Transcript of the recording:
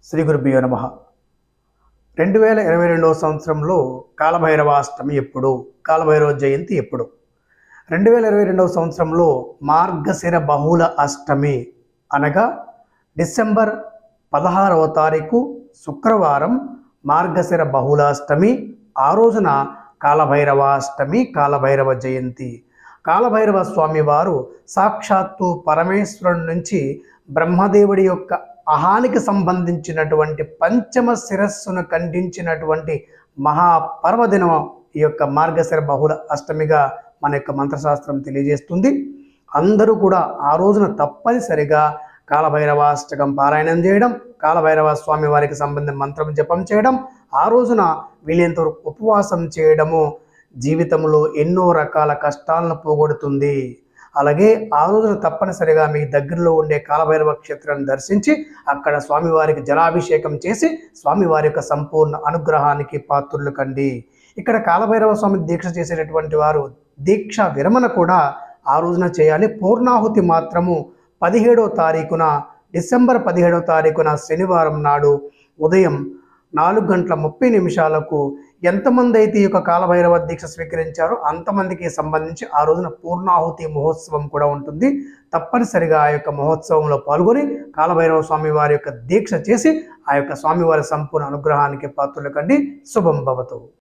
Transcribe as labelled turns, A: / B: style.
A: శ్రీ గురుభ్యో నమ రెండు వేల ఇరవై రెండవ సంవత్సరంలో కాలభైరవాష్టమి ఎప్పుడు కాలభైరవ జయంతి ఎప్పుడు రెండు వేల ఇరవై రెండవ సంవత్సరంలో మార్గశిర బహుళ అష్టమి అనగా డిసెంబర్ పదహారవ తారీఖు శుక్రవారం మార్గశిర బహుళాష్టమి ఆ రోజున కాలభైరవాష్టమి కాలభైరవ జయంతి కాలభైరవ స్వామి వారు సాక్షాత్తు పరమేశ్వరుడి నుంచి బ్రహ్మదేవుడి యొక్క అహానికి సంబంధించినటువంటి పంచమ శిరస్సును ఖండించినటువంటి మహాపర్వదినం ఈ యొక్క మార్గశిర బహుళ అష్టమిగా మన యొక్క మంత్రశాస్త్రం తెలియజేస్తుంది అందరూ కూడా ఆ రోజున తప్పనిసరిగా కాలభైరవాష్టకం పారాయణం చేయడం కాలభైరవ స్వామి వారికి సంబంధించిన మంత్రం జపం చేయడం ఆ రోజున వీలైనంత వరకు ఉపవాసం చేయడము జీవితంలో ఎన్నో రకాల కష్టాలను పోగొడుతుంది అలాగే ఆ రోజున తప్పనిసరిగా మీ దగ్గరలో ఉండే కాలభైరవ క్షేత్రాన్ని దర్శించి అక్కడ స్వామివారికి జలాభిషేకం చేసి స్వామివారి యొక్క సంపూర్ణ అనుగ్రహానికి పాత్రులు కండి ఇక్కడ కాలభైరవ స్వామి దీక్ష చేసేటటువంటి వారు దీక్ష విరమణ కూడా ఆ రోజున చేయాలి పూర్ణాహుతి మాత్రము పదిహేడవ తారీఖున డిసెంబర్ పదిహేడవ తారీఖున శనివారం నాడు ఉదయం నాలుగు గంటల ముప్పై నిమిషాలకు ఎంతమంది అయితే ఈ యొక్క కాలభైరవ దీక్ష స్వీకరించారో అంతమందికి సంబంధించి ఆ రోజున పూర్ణాహుతి మహోత్సవం కూడా ఉంటుంది తప్పనిసరిగా ఆ యొక్క మహోత్సవంలో పాల్గొని కాలభైరవ స్వామి వారి యొక్క దీక్ష చేసి ఆ యొక్క స్వామివారి సంపూర్ణ అనుగ్రహానికి పాత్రలు కండి శుభం భవతు